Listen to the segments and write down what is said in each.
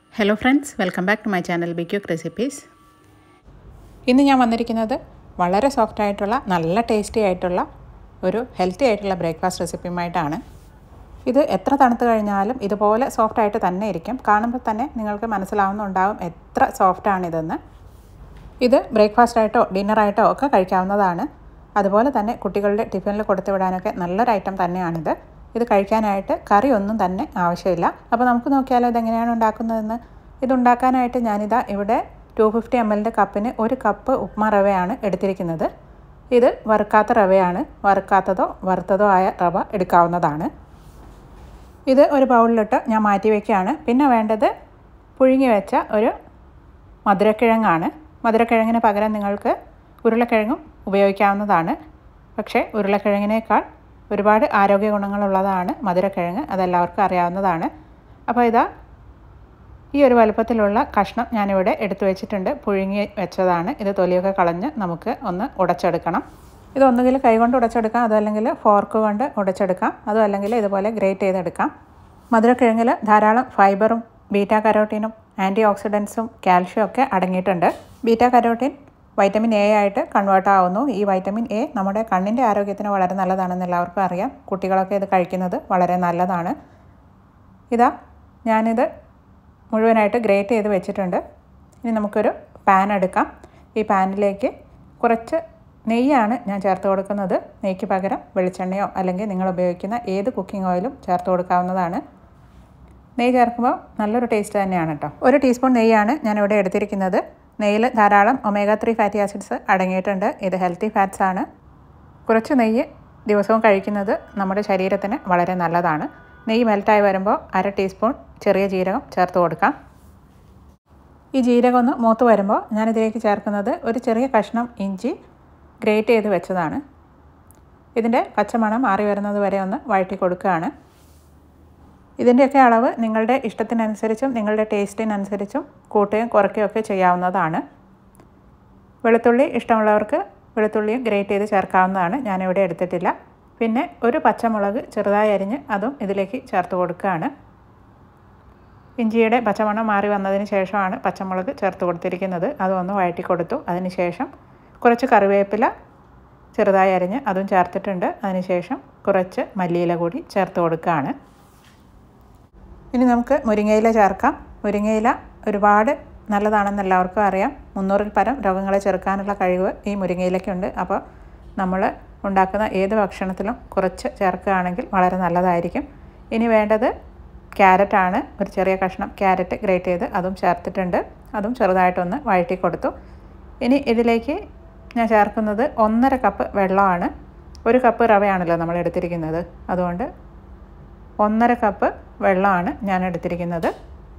hello friends welcome back to my channel be quick recipes ഇന്ന് ഞാൻ വന്നിരിക്കുന്നത് വളരെ സോഫ്റ്റ് ആയിട്ടുള്ള നല്ല ടേസ്റ്റി ആയിട്ടുള്ള ഒരു ഹെൽത്തി ആയിട്ടുള്ള ബ്രേക്ക്ഫാസ്റ്റ് റെസിപ്പിയുമായിട്ടാണ് ഇത് എത്ര തണുത്ത് കഴിഞ്ഞാലും ഇതുപോലെ സോഫ്റ്റ് ആയിട്ട് തന്നെ ഇരിക്കും കാണുമ്പോൾ തന്നെ നിങ്ങൾക്ക് മനസ്സിലാവുന്നുണ്ടാവും എത്ര സോഫ്റ്റാണിതെന്ന് ഇത് ബ്രേക്ക്ഫാസ്റ്റ് ആയിട്ടോ ഡിന്നറായിട്ടോ ഒക്കെ കഴിക്കാവുന്നതാണ് അതുപോലെ തന്നെ കുട്ടികളുടെ ടിഫിനിൽ കൊടുത്തു വിടാനൊക്കെ നല്ലൊരു ഐറ്റം തന്നെയാണിത് ഇത് കഴിക്കാനായിട്ട് കറി ഒന്നും തന്നെ ആവശ്യമില്ല അപ്പോൾ നമുക്ക് നോക്കിയാലോ ഇതെങ്ങനെയാണ് ഉണ്ടാക്കുന്നതെന്ന് ഇതുണ്ടാക്കാനായിട്ട് ഞാനിതാ ഇവിടെ ടു ഫിഫ്റ്റി എം എല്ലിൻ്റെ കപ്പിന് ഒരു കപ്പ് ഉപ്മാ റവയാണ് എടുത്തിരിക്കുന്നത് ഇത് വറുക്കാത്ത റവയാണ് വറുക്കാത്തതോ വറുത്തതോ ആയ റവ എടുക്കാവുന്നതാണ് ഇത് ഒരു ബൗളിലിട്ട് ഞാൻ മാറ്റി വയ്ക്കുകയാണ് പിന്നെ വേണ്ടത് പുഴുങ്ങി വെച്ച ഒരു മധുരക്കിഴങ്ങാണ് മധുരക്കിഴങ്ങിന് പകരം നിങ്ങൾക്ക് ഉരുളക്കിഴങ്ങും ഉപയോഗിക്കാവുന്നതാണ് പക്ഷേ ഉരുളക്കിഴങ്ങിനേക്കാൾ ഒരുപാട് ആരോഗ്യ ഗുണങ്ങളുള്ളതാണ് മധുരക്കിഴങ്ങ് അതെല്ലാവർക്കും അറിയാവുന്നതാണ് അപ്പോൾ ഇതാ ഈ ഒരു വലുപ്പത്തിലുള്ള കഷ്ണം ഞാനിവിടെ എടുത്തു വെച്ചിട്ടുണ്ട് പുഴുങ്ങി വെച്ചതാണ് ഇത് തൊലിയൊക്കെ കളഞ്ഞ് നമുക്ക് ഒന്ന് ഉടച്ചെടുക്കണം ഇത് ഒന്നുകിൽ കൈകൊണ്ട് ഉടച്ചെടുക്കാം അതല്ലെങ്കിൽ ഫോർക്ക് കൊണ്ട് ഉടച്ചെടുക്കാം അതും അല്ലെങ്കിൽ ഇതുപോലെ ഗ്രേറ്റ് ചെയ്തെടുക്കാം മധുരക്കിഴങ്ങിൽ ധാരാളം ഫൈബറും ബീറ്റാ കരോട്ടീനും ആൻറ്റി ഓക്സിഡൻസും കാൽഷ്യം ഒക്കെ അടങ്ങിയിട്ടുണ്ട് ബീറ്റാ കരോട്ടീൻ വൈറ്റമിൻ എ ആയിട്ട് കൺവേർട്ട് ആവുന്നു ഈ വൈറ്റമിൻ എ നമ്മുടെ കണ്ണിൻ്റെ ആരോഗ്യത്തിന് വളരെ നല്ലതാണെന്ന് എല്ലാവർക്കും അറിയാം കുട്ടികളൊക്കെ ഇത് കഴിക്കുന്നത് വളരെ നല്ലതാണ് ഇതാ ഞാനിത് മുഴുവനായിട്ട് ഗ്രേറ്റ് ചെയ്ത് വെച്ചിട്ടുണ്ട് ഇനി നമുക്കൊരു പാൻ എടുക്കാം ഈ പാനിലേക്ക് കുറച്ച് നെയ്യാണ് ഞാൻ ചേർത്ത് കൊടുക്കുന്നത് നെയ്ക്ക് പകരം വെളിച്ചെണ്ണയോ അല്ലെങ്കിൽ നിങ്ങൾ ഉപയോഗിക്കുന്ന ഏത് കുക്കിംഗ് ഓയിലും ചേർത്ത് കൊടുക്കാവുന്നതാണ് നെയ്യ് ചേർക്കുമ്പോൾ നല്ലൊരു ടേസ്റ്റ് തന്നെയാണ് കേട്ടോ ഒരു ടീസ്പൂൺ നെയ്യാണ് ഞാനിവിടെ എടുത്തിരിക്കുന്നത് നെയ്യിൽ ധാരാളം ഒമേഗ ത്രീ ഫാറ്റി ആസിഡ്സ് അടങ്ങിയിട്ടുണ്ട് ഇത് ഹെൽത്തി ഫാറ്റ്സ് ആണ് കുറച്ച് നെയ്യ് ദിവസവും കഴിക്കുന്നത് നമ്മുടെ ശരീരത്തിന് വളരെ നല്ലതാണ് നെയ്യ് മെൽറ്റായി വരുമ്പോൾ അര ടീസ്പൂൺ ചെറിയ ജീരകം ചേർത്ത് കൊടുക്കാം ഈ ജീരകം ഒന്ന് മൂത്ത് വരുമ്പോൾ ഞാനിതിലേക്ക് ചേർക്കുന്നത് ഒരു ചെറിയ കഷ്ണം ഇഞ്ചി ഗ്രേറ്റ് ചെയ്ത് വെച്ചതാണ് ഇതിൻ്റെ പച്ചമണം മാറി വരുന്നത് വരെ ഒന്ന് വഴറ്റി കൊടുക്കുകയാണ് ഇതിൻ്റെയൊക്കെ അളവ് നിങ്ങളുടെ ഇഷ്ടത്തിനനുസരിച്ചും നിങ്ങളുടെ ടേസ്റ്റിനനുസരിച്ചും കൂട്ടുകയും കുറയ്ക്കുകയും ഒക്കെ ചെയ്യാവുന്നതാണ് വെളുത്തുള്ളി ഇഷ്ടമുള്ളവർക്ക് വെളുത്തുള്ളിയും ഗ്രേറ്റ് ചെയ്ത് ചേർക്കാവുന്നതാണ് ഞാനിവിടെ എടുത്തിട്ടില്ല പിന്നെ ഒരു പച്ചമുളക് ചെറുതായി അരിഞ്ഞ് അതും ഇതിലേക്ക് ചേർത്ത് കൊടുക്കുകയാണ് ഇഞ്ചിയുടെ പച്ചമണം മാറി വന്നതിന് ശേഷമാണ് പച്ചമുളക് ചേർത്ത് കൊടുത്തിരിക്കുന്നത് അതൊന്ന് വഴറ്റി കൊടുത്തു അതിന് ശേഷം കുറച്ച് കറിവേപ്പില ചെറുതായി അരിഞ്ഞ് അതും ചേർത്തിട്ടുണ്ട് അതിനുശേഷം കുറച്ച് മല്ലിയില കൂടി ചേർത്ത് കൊടുക്കുകയാണ് ഇനി നമുക്ക് മുരിങ്ങയില ചേർക്കാം മുരിങ്ങയില ഒരുപാട് നല്ലതാണെന്ന് എല്ലാവർക്കും അറിയാം മുന്നൂറിൽ പരം രോഗങ്ങളെ ചെറുക്കാനുള്ള കഴിവ് ഈ മുരിങ്ങയിലയ്ക്കുണ്ട് അപ്പോൾ നമ്മൾ ഉണ്ടാക്കുന്ന ഏത് ഭക്ഷണത്തിലും കുറച്ച് ചേർക്കുകയാണെങ്കിൽ വളരെ നല്ലതായിരിക്കും ഇനി വേണ്ടത് ക്യാരറ്റാണ് ഒരു ചെറിയ കഷ്ണം ക്യാരറ്റ് ഗ്രേറ്റ് ചെയ്ത് അതും ചേർത്തിട്ടുണ്ട് അതും ചെറുതായിട്ടൊന്ന് വഴറ്റി കൊടുത്തു ഇനി ഇതിലേക്ക് ഞാൻ ചേർക്കുന്നത് ഒന്നര കപ്പ് വെള്ളമാണ് ഒരു കപ്പ് റവയാണല്ലോ നമ്മൾ എടുത്തിരിക്കുന്നത് അതുകൊണ്ട് ഒന്നര കപ്പ് വെള്ളമാണ് ഞാൻ എടുത്തിരിക്കുന്നത്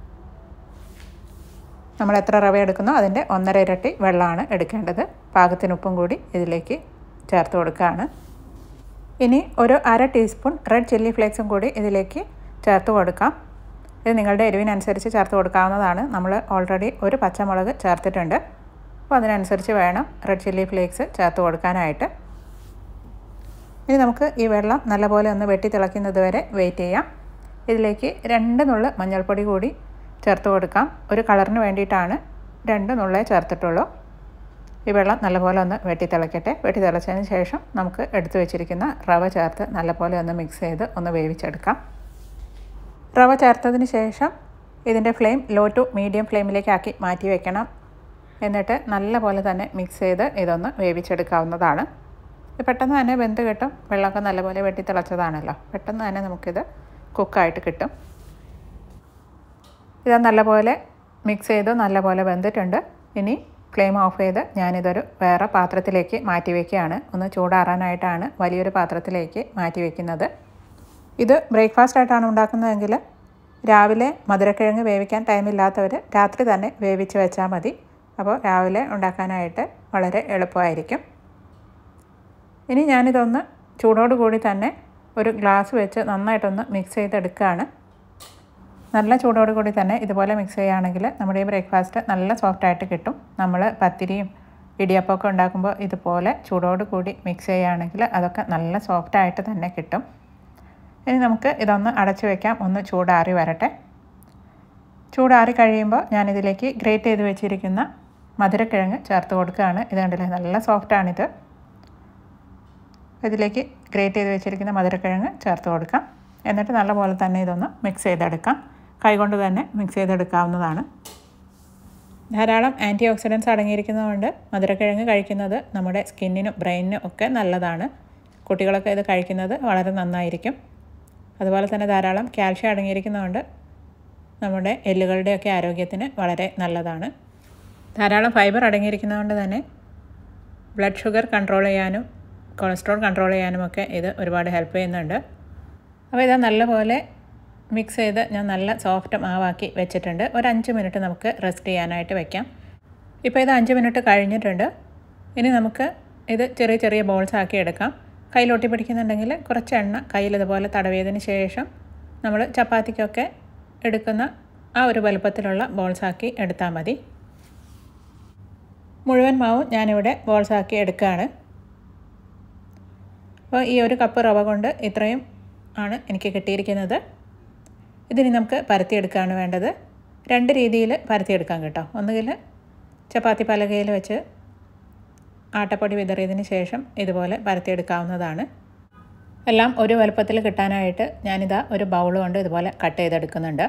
നമ്മൾ എത്ര റവ എടുക്കുന്നോ അതിൻ്റെ ഒന്നര ഇരട്ടി വെള്ളമാണ് എടുക്കേണ്ടത് പാകത്തിന് ഉപ്പും കൂടി ഇതിലേക്ക് ചേർത്ത് കൊടുക്കുകയാണ് ഇനി ഒരു അര ടീസ്പൂൺ റെഡ് ചില്ലി ഫ്ലേക്സും കൂടി ഇതിലേക്ക് ചേർത്ത് കൊടുക്കാം ഇത് നിങ്ങളുടെ എരിവിനനുസരിച്ച് ചേർത്ത് കൊടുക്കാവുന്നതാണ് നമ്മൾ ഓൾറെഡി ഒരു പച്ചമുളക് ചേർത്തിട്ടുണ്ട് അപ്പോൾ അതിനനുസരിച്ച് വേണം റെഡ് ചില്ലി ഫ്ലേക്സ് ചേർത്ത് കൊടുക്കാനായിട്ട് ഇനി നമുക്ക് ഈ വെള്ളം നല്ലപോലെ ഒന്ന് വെട്ടി തിളയ്ക്കുന്നത് വരെ വെയിറ്റ് ചെയ്യാം ഇതിലേക്ക് രണ്ട് നുള്ള് മഞ്ഞൾപ്പൊടി കൂടി ചേർത്ത് കൊടുക്കാം ഒരു കളറിന് വേണ്ടിയിട്ടാണ് രണ്ട് നുള്ളേ ചേർത്തിട്ടുള്ളൂ ഈ വെള്ളം നല്ലപോലെ ഒന്ന് വെട്ടി തിളയ്ക്കട്ടെ വെട്ടി തിളച്ചതിന് ശേഷം നമുക്ക് എടുത്തു വെച്ചിരിക്കുന്ന റവ ചേർത്ത് നല്ലപോലെ ഒന്ന് മിക്സ് ചെയ്ത് ഒന്ന് വേവിച്ചെടുക്കാം റവ ചേർത്തതിന് ശേഷം ഇതിൻ്റെ ഫ്ലെയിം ലോ ടു മീഡിയം ഫ്ലെയിമിലേക്കാക്കി മാറ്റി വെക്കണം എന്നിട്ട് നല്ലപോലെ തന്നെ മിക്സ് ചെയ്ത് ഇതൊന്ന് വേവിച്ചെടുക്കാവുന്നതാണ് പെട്ടെന്ന് തന്നെ വെന്ത് കിട്ടും വെള്ളമൊക്കെ നല്ലപോലെ വെട്ടി തിളച്ചതാണല്ലോ പെട്ടെന്ന് തന്നെ നമുക്കിത് കുക്കായിട്ട് കിട്ടും ഇത് നല്ലപോലെ മിക്സ് ചെയ്ത് നല്ലപോലെ വെന്തിട്ടുണ്ട് ഇനി ഫ്ലെയിം ഓഫ് ചെയ്ത് ഞാനിതൊരു വേറെ പാത്രത്തിലേക്ക് മാറ്റി വയ്ക്കുകയാണ് ഒന്ന് ചൂടാറാനായിട്ടാണ് വലിയൊരു പാത്രത്തിലേക്ക് മാറ്റി വയ്ക്കുന്നത് ഇത് ബ്രേക്ക്ഫാസ്റ്റ് ആയിട്ടാണ് ഉണ്ടാക്കുന്നതെങ്കിൽ രാവിലെ മധുരക്കിഴങ്ങ് വേവിക്കാൻ ടൈമില്ലാത്തവർ രാത്രി തന്നെ വേവിച്ച് വെച്ചാൽ മതി അപ്പോൾ രാവിലെ ഉണ്ടാക്കാനായിട്ട് വളരെ എളുപ്പമായിരിക്കും ഇനി ഞാനിതൊന്ന് ചൂടോട് കൂടി തന്നെ ഒരു ഗ്ലാസ് വെച്ച് നന്നായിട്ടൊന്ന് മിക്സ് ചെയ്തെടുക്കുകയാണ് നല്ല ചൂടോട് കൂടി തന്നെ ഇതുപോലെ മിക്സ് ചെയ്യുകയാണെങ്കിൽ നമ്മുടെ ഈ ബ്രേക്ക്ഫാസ്റ്റ് നല്ല സോഫ്റ്റായിട്ട് കിട്ടും നമ്മൾ പത്തിരിയും ഇടിയപ്പമൊക്കെ ഉണ്ടാക്കുമ്പോൾ ഇതുപോലെ ചൂടോട് കൂടി മിക്സ് ചെയ്യുകയാണെങ്കിൽ അതൊക്കെ നല്ല സോഫ്റ്റായിട്ട് തന്നെ കിട്ടും ഇനി നമുക്ക് ഇതൊന്ന് അടച്ചു വയ്ക്കാം ഒന്ന് ചൂടാറി വരട്ടെ ചൂടാറി കഴിയുമ്പോൾ ഞാനിതിലേക്ക് ഗ്രേറ്റ് ചെയ്ത് വെച്ചിരിക്കുന്ന മധുരക്കിഴങ്ങ് ചേർത്ത് കൊടുക്കുകയാണ് ഇത് കണ്ടില്ലേ നല്ല സോഫ്റ്റാണിത് ഇതിലേക്ക് ഗ്രേറ്റ് ചെയ്ത് വെച്ചിരിക്കുന്ന മധുരക്കിഴങ്ങ് ചേർത്ത് കൊടുക്കാം എന്നിട്ട് നല്ലപോലെ തന്നെ ഇതൊന്ന് മിക്സ് ചെയ്തെടുക്കാം കൈകൊണ്ട് തന്നെ മിക്സ് ചെയ്തെടുക്കാവുന്നതാണ് ധാരാളം ആൻറ്റി ഓക്സിഡൻസ് അടങ്ങിയിരിക്കുന്നതുകൊണ്ട് മധുരക്കിഴങ്ങ് കഴിക്കുന്നത് നമ്മുടെ സ്കിന്നിനും ബ്രെയിനിനും ഒക്കെ നല്ലതാണ് കുട്ടികളൊക്കെ ഇത് കഴിക്കുന്നത് വളരെ നന്നായിരിക്കും അതുപോലെ തന്നെ ധാരാളം കാൽഷ്യം അടങ്ങിയിരിക്കുന്നതുകൊണ്ട് നമ്മുടെ എല്ലുകളുടെയൊക്കെ ആരോഗ്യത്തിന് വളരെ നല്ലതാണ് ധാരാളം ഫൈബർ അടങ്ങിയിരിക്കുന്നതുകൊണ്ട് തന്നെ ബ്ലഡ് ഷുഗർ കൺട്രോൾ ചെയ്യാനും കൊളസ്ട്രോൾ കൺട്രോൾ ചെയ്യാനുമൊക്കെ ഇത് ഒരുപാട് ഹെൽപ്പ് ചെയ്യുന്നുണ്ട് അപ്പോൾ ഇത് നല്ലപോലെ മിക്സ് ചെയ്ത് ഞാൻ നല്ല സോഫ്റ്റ് മാവാക്കി വെച്ചിട്ടുണ്ട് ഒരു അഞ്ച് മിനിറ്റ് നമുക്ക് റെസ്റ്റ് ചെയ്യാനായിട്ട് വെക്കാം ഇപ്പോൾ ഇത് അഞ്ച് മിനിറ്റ് കഴിഞ്ഞിട്ടുണ്ട് ഇനി നമുക്ക് ഇത് ചെറിയ ചെറിയ ബോൾസ് ആക്കി എടുക്കാം കയ്യിൽ ഒട്ടി പിടിക്കുന്നുണ്ടെങ്കിൽ കുറച്ച് എണ്ണ കയ്യിൽ ഇതുപോലെ തടവിയതിന് ശേഷം നമ്മൾ ചപ്പാത്തിക്കൊക്കെ എടുക്കുന്ന ആ ഒരു വലുപ്പത്തിലുള്ള ബോൾസാക്കി എടുത്താൽ മതി മുഴുവൻ മാവും ഞാനിവിടെ ബോൾസാക്കി എടുക്കുകയാണ് അപ്പോൾ ഈ ഒരു കപ്പ് റവ കൊണ്ട് ഇത്രയും ആണ് എനിക്ക് കിട്ടിയിരിക്കുന്നത് ഇതിനി നമുക്ക് പരത്തിയെടുക്കുകയാണ് വേണ്ടത് രണ്ട് രീതിയിൽ പരത്തിയെടുക്കാം കേട്ടോ ഒന്നുകിൽ ചപ്പാത്തി പലകയിൽ വെച്ച് ആട്ടപ്പൊടി വിതറിയതിന് ശേഷം ഇതുപോലെ പരത്തിയെടുക്കാവുന്നതാണ് എല്ലാം ഒരു വലുപ്പത്തിൽ കിട്ടാനായിട്ട് ഞാനിതാ ഒരു ബൗൾ കൊണ്ട് ഇതുപോലെ കട്ട് ചെയ്തെടുക്കുന്നുണ്ട്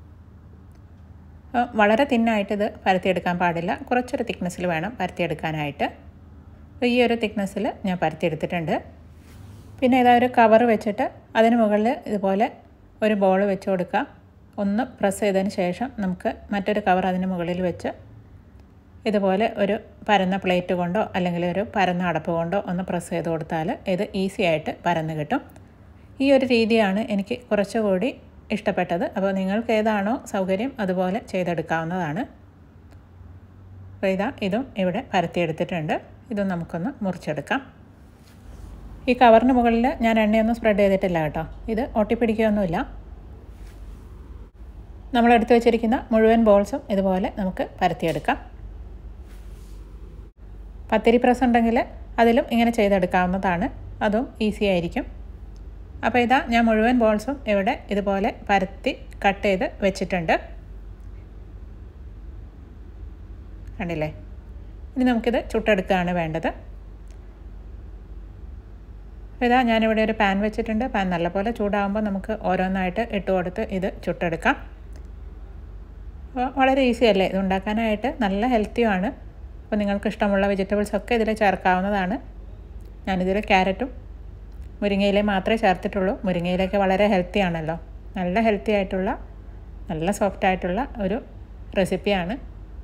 വളരെ തിന്നായിട്ട് ഇത് പരത്തിയെടുക്കാൻ പാടില്ല കുറച്ചൊരു തിക്നെസ്സിൽ വേണം പരത്തിയെടുക്കാനായിട്ട് ഈ ഒരു തിക്നെസ്സിൽ ഞാൻ പരത്തിയെടുത്തിട്ടുണ്ട് പിന്നെ ഇതാ ഒരു കവർ വെച്ചിട്ട് അതിന് മുകളിൽ ഇതുപോലെ ഒരു ബോൾ വെച്ച് കൊടുക്കുക ഒന്ന് പ്രസ് ചെയ്തതിന് ശേഷം നമുക്ക് മറ്റൊരു കവർ അതിന് മുകളിൽ വെച്ച് ഇതുപോലെ ഒരു പരന്ന പ്ലേറ്റ് കൊണ്ടോ അല്ലെങ്കിൽ ഒരു പരന്ന അടപ്പ് കൊണ്ടോ ഒന്ന് പ്രസ് ചെയ്ത് കൊടുത്താൽ ഇത് ഈസി ആയിട്ട് പരന്ന് കിട്ടും ഈ ഒരു രീതിയാണ് എനിക്ക് കുറച്ചുകൂടി ഇഷ്ടപ്പെട്ടത് അപ്പോൾ നിങ്ങൾക്ക് ഏതാണോ സൗകര്യം അതുപോലെ ചെയ്തെടുക്കാവുന്നതാണ് അപ്പോൾ ഇതാ ഇതും ഇവിടെ പരത്തിയെടുത്തിട്ടുണ്ട് ഇതും നമുക്കൊന്ന് മുറിച്ചെടുക്കാം ഈ കവറിന് മുകളിൽ ഞാൻ എണ്ണയൊന്നും സ്പ്രെഡ് ചെയ്തിട്ടില്ല കേട്ടോ ഇത് ഒട്ടിപ്പിടിക്കുകയൊന്നുമില്ല നമ്മൾ എടുത്തു വെച്ചിരിക്കുന്ന മുഴുവൻ ബോൾസും ഇതുപോലെ നമുക്ക് പരത്തിയെടുക്കാം പത്തിരി പ്രസ് ഉണ്ടെങ്കിൽ അതിലും ഇങ്ങനെ ചെയ്തെടുക്കാവുന്നതാണ് അതും ഈസി ആയിരിക്കും അപ്പോൾ ഇതാ ഞാൻ മുഴുവൻ ബോൾസും ഇവിടെ ഇതുപോലെ പരത്തി കട്ട് ചെയ്ത് വെച്ചിട്ടുണ്ട് കണ്ടില്ലേ ഇനി നമുക്കിത് ചുട്ടെടുക്കുകയാണ് വേണ്ടത് ഇതാ ഞാനിവിടെ ഒരു പാൻ വെച്ചിട്ടുണ്ട് പാൻ നല്ലപോലെ ചൂടാകുമ്പോൾ നമുക്ക് ഓരോന്നായിട്ട് ഇട്ട് കൊടുത്ത് ഇത് ചുട്ടെടുക്കാം അപ്പോൾ വളരെ ഈസി അല്ലേ ഇത് ഉണ്ടാക്കാനായിട്ട് നല്ല ഹെൽത്തിയുമാണ് അപ്പോൾ നിങ്ങൾക്ക് ഇഷ്ടമുള്ള വെജിറ്റബിൾസ് ഒക്കെ ഇതിൽ ചേർക്കാവുന്നതാണ് ഞാനിതിൽ ക്യാരറ്റും മുരിങ്ങയില മാത്രമേ ചേർത്തിട്ടുള്ളൂ മുരിങ്ങയിലൊക്കെ വളരെ ഹെൽത്തി ആണല്ലോ നല്ല ഹെൽത്തി ആയിട്ടുള്ള നല്ല സോഫ്റ്റ് ആയിട്ടുള്ള ഒരു റെസിപ്പിയാണ്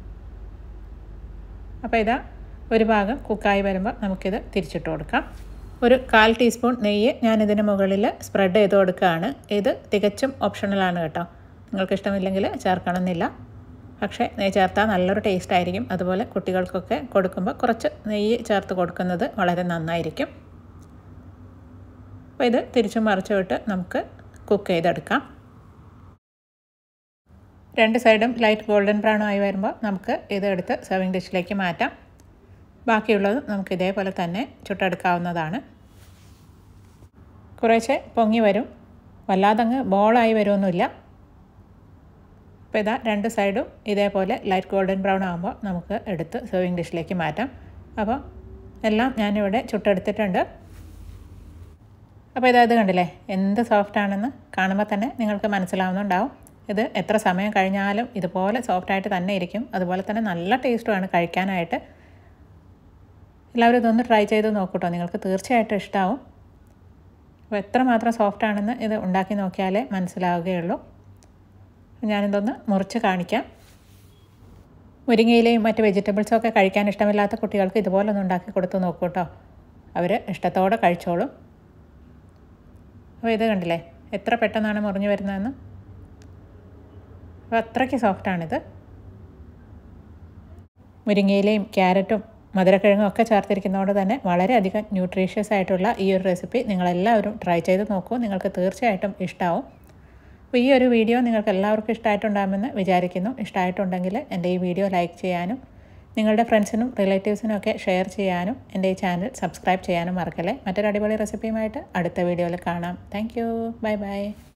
അപ്പോൾ ഇതാ ഒരു ഭാഗം കുക്കായി വരുമ്പോൾ നമുക്കിത് തിരിച്ചിട്ട് കൊടുക്കാം ഒരു കാൽ ടീസ്പൂൺ നെയ്യ് ഞാനിതിന് മുകളിൽ സ്പ്രെഡ് ചെയ്ത് കൊടുക്കുകയാണ് ഇത് തികച്ചും ഓപ്ഷണലാണ് കേട്ടോ നിങ്ങൾക്ക് ഇഷ്ടമില്ലെങ്കിൽ ചേർക്കണമെന്നില്ല പക്ഷേ നെയ്യ് ചേർത്താൽ നല്ലൊരു ടേസ്റ്റ് ആയിരിക്കും അതുപോലെ കുട്ടികൾക്കൊക്കെ കൊടുക്കുമ്പോൾ കുറച്ച് നെയ്യ് ചേർത്ത് കൊടുക്കുന്നത് വളരെ നന്നായിരിക്കും അപ്പോൾ ഇത് തിരിച്ചും മറിച്ചു വിട്ട് നമുക്ക് കുക്ക് ചെയ്തെടുക്കാം രണ്ട് സൈഡും ലൈറ്റ് ഗോൾഡൻ ബ്രൗൺ ആയി വരുമ്പോൾ നമുക്ക് ഇത് എടുത്ത് സെർവിങ് ഡിഷിലേക്ക് മാറ്റാം ബാക്കിയുള്ളത് നമുക്ക് ഇതേപോലെ തന്നെ ചുട്ടെടുക്കാവുന്നതാണ് കുറേശ്ശെ പൊങ്ങി വരും വല്ലാതങ്ങ് ബോളായി വരുമൊന്നുമില്ല അപ്പോൾ ഇതാ രണ്ട് സൈഡും ഇതേപോലെ ലൈറ്റ് ഗോൾഡൻ ബ്രൗൺ ആകുമ്പോൾ നമുക്ക് എടുത്ത് സെർവിങ് ഡിഷിലേക്ക് മാറ്റാം അപ്പോൾ എല്ലാം ഞാനിവിടെ ചുട്ടെടുത്തിട്ടുണ്ട് അപ്പോൾ ഇതായത് കണ്ടില്ലേ എന്ത് സോഫ്റ്റ് ആണെന്ന് കാണുമ്പോൾ തന്നെ നിങ്ങൾക്ക് മനസ്സിലാവുന്നുണ്ടാവും ഇത് എത്ര സമയം കഴിഞ്ഞാലും ഇതുപോലെ സോഫ്റ്റായിട്ട് തന്നെ ഇരിക്കും അതുപോലെ തന്നെ നല്ല ടേസ്റ്റുമാണ് കഴിക്കാനായിട്ട് എല്ലാവരും ഇതൊന്ന് ട്രൈ ചെയ്ത് നോക്കൂട്ടോ നിങ്ങൾക്ക് തീർച്ചയായിട്ടും ഇഷ്ടമാവും അപ്പോൾ എത്രമാത്രം സോഫ്റ്റ് ആണെന്ന് ഇത് ഉണ്ടാക്കി നോക്കിയാലേ മനസ്സിലാവുകയുള്ളൂ ഞാനിതൊന്ന് മുറിച്ച് കാണിക്കാം മുരിങ്ങയിലയും മറ്റ് വെജിറ്റബിൾസും ഒക്കെ കഴിക്കാൻ ഇഷ്ടമില്ലാത്ത കുട്ടികൾക്ക് ഇതുപോലെ ഒന്ന് ഉണ്ടാക്കി കൊടുത്ത് നോക്കൂ കേട്ടോ അവർ ഇഷ്ടത്തോടെ കഴിച്ചോളും അപ്പോൾ ഇത് കണ്ടില്ലേ എത്ര പെട്ടെന്നാണ് മുറിഞ്ഞു വരുന്നതെന്ന് അപ്പോൾ അത്രയ്ക്ക് സോഫ്റ്റാണിത് മുരിങ്ങയിലയും ക്യാരറ്റും മധുരക്കിഴങ്ങും ഒക്കെ ചേർത്തിരിക്കുന്നതുകൊണ്ട് തന്നെ വളരെയധികം ന്യൂട്രീഷ്യസ് ആയിട്ടുള്ള ഈ ഒരു റെസിപ്പി നിങ്ങളെല്ലാവരും ട്രൈ ചെയ്ത് നോക്കൂ നിങ്ങൾക്ക് തീർച്ചയായിട്ടും ഇഷ്ടമാവും അപ്പോൾ ഈ ഒരു വീഡിയോ നിങ്ങൾക്ക് എല്ലാവർക്കും ഇഷ്ടമായിട്ടുണ്ടാകുമെന്ന് വിചാരിക്കുന്നു ഇഷ്ടമായിട്ടുണ്ടെങ്കിൽ എൻ്റെ ഈ വീഡിയോ ലൈക്ക് ചെയ്യാനും നിങ്ങളുടെ ഫ്രണ്ട്സിനും റിലേറ്റീവ്സിനും ഒക്കെ ഷെയർ ചെയ്യാനും എൻ്റെ ഈ ചാനൽ സബ്സ്ക്രൈബ് ചെയ്യാനും മറക്കല്ലേ മറ്റൊരു അടിപൊളി റെസിപ്പിയുമായിട്ട് അടുത്ത വീഡിയോയിൽ കാണാം താങ്ക് യു ബൈ ബൈ